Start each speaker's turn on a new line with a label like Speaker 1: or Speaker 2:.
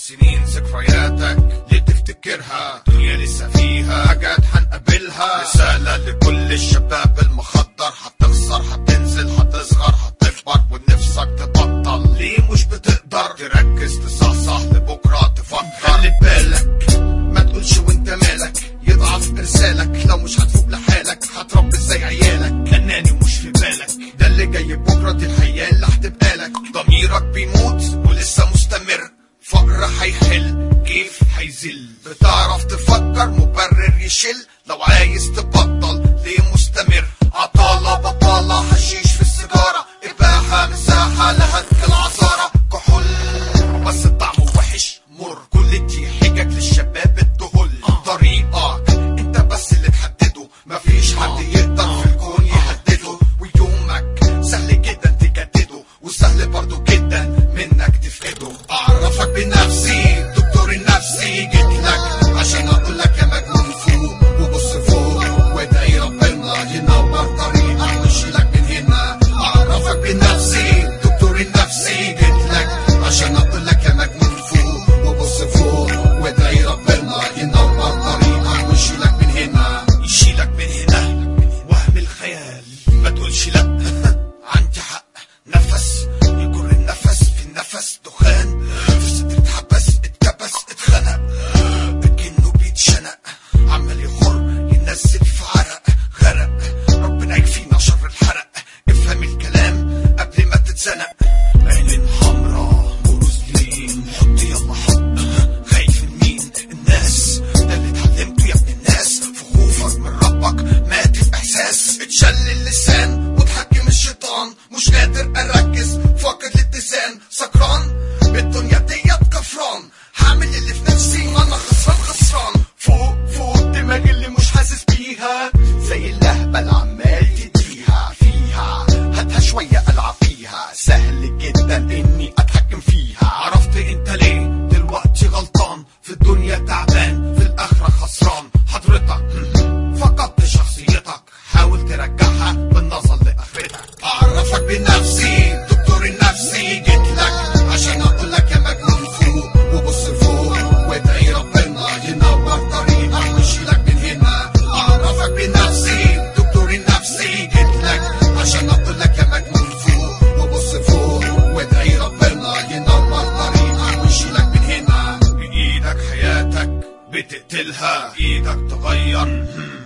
Speaker 1: سنين ذكرياتك ليه تفتكرها الدنيا لسه فيها حاجات هنقابلها رسالة لكل الشباب المخدر هتخسر هتنزل هتصغر هتكبر ونفسك تبطل ليه مش بتقدر تركز تصحصح لبكرة تفكر خلي بالك ما تقولش وانت مالك يضعف ارسالك لو مش هتفوق لحالك هتربي ازاي عيالك اناني ومش في بالك ده اللي جاي بكره دي الحياه اللي هتبقى لك ضميرك بيموت ولسه مستمر فقر هيحل كيف هيزل بتعرف تفكر مبرر يشل لو عايز تبطل ليه مستمر عطالة بطالة حشيش في السيجارة إباحة مساحة لهتك العصارة كحول بس طعمه وحش مر كل دي حجج للشباب الدهل طريقك انت بس اللي تحدده مفيش حد يقدر في الكون يهدده ويومك سهل جدا تجدده وسهل برضو جدا منك تفقده اعرفك بنفسي دكتور النفسي جيت لك عشان اقول لك يا مجنون فوق وبص فوق وادعي ربنا ينور طريقك ويشيلك من هنا اعرفك بنفسي دكتور النفسي جيت لك عشان اقول لك يا مجنون فوق وبص فوق وادعي ربنا ينور طريقك ويشيلك من هنا يشيلك من هنا وهم الخيال ما تقولش لا عندي حق نفس يجر النفس في النفس دخان في صدري اتحبس اتكبس اتخنق كأنه بيتشنق عمال يخر ينزل في عرق غرق ربنا يكفينا شر الحرق افهم الكلام قبل ما تتزنق عين حمرا ورزلين حط يلا حط خايف من مين الناس ده اللي اتعلمته يا ابن الناس في خوفك من ربك مات الاحساس اتشل اللسان وتحكم الشيطان مش قادر اركز فاقد الاتزان سكران بالدنيا ديت كفران هعمل اللي في نفسي ما انا خسران خسران فوق فوق دماغي اللي مش حاسس بيها زي اللهبل عمال تديها فيها هاتها شوية العب فيها سهل جدا اني اتحكم فيها عرفت انت ليه دلوقتي غلطان في الدنيا تعبان في الاخرة خسران حضرتك فقدت شخصيتك حاول ترجعها بالنظر لاخرتك اعرفك بنفسي دكتور النفسي جيت لك عشان اقول لك يا مجنون فوق وبص فوق وادعي ربنا ينور طريقك ويشيلك من هنا اعرفك بنفسي دكتور النفسي جيت لك عشان اقول لك يا مجنون فوق وبص فوق وادعي ربنا ينور طريقك ويشيلك من هنا بايدك حياتك بتقتلها ايدك تغير